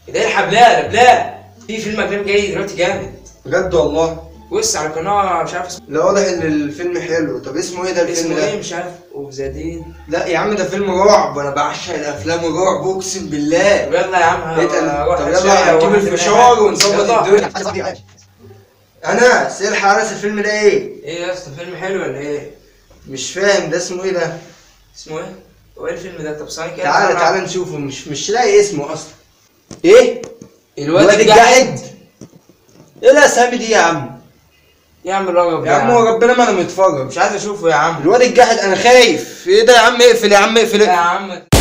ده الحق بلا بلا في فيلم اجنبي جاي دلوقتي جامد بجد والله بص على قناه مش عارف اسمه لا واضح ان الفيلم حلو طب اسمه ايه ده الفيلم اسمه ايه ده مش عارف وبزادين لا يا عم ده فيلم رعب انا بعشق الافلام الرعب اقسم بالله طب يلا يا عم اتقل. هروح طب أتشيك يلا نجيب وأروح الفشار أعمل ونظبط يلا. الدنيا انا سير حارس الفيلم ده ايه ايه يا اسطى فيلم حلو ولا ايه مش فاهم ده اسمه ايه ده اسمه ايه هو ايه الفيلم ده طب ثانيه كده تعالى أنا- تعالى نشوفه مش مش لاقي اسمه اصلا ايه الواد الجاحد ايه الاسامي دي يا عم يا عم الرجب يا عم وربنا ما انا متفرج مش عايز اشوفه يا عم الواد الجاحد انا خايف ايه ده يا عم اقفل يا عم اقفل يا عم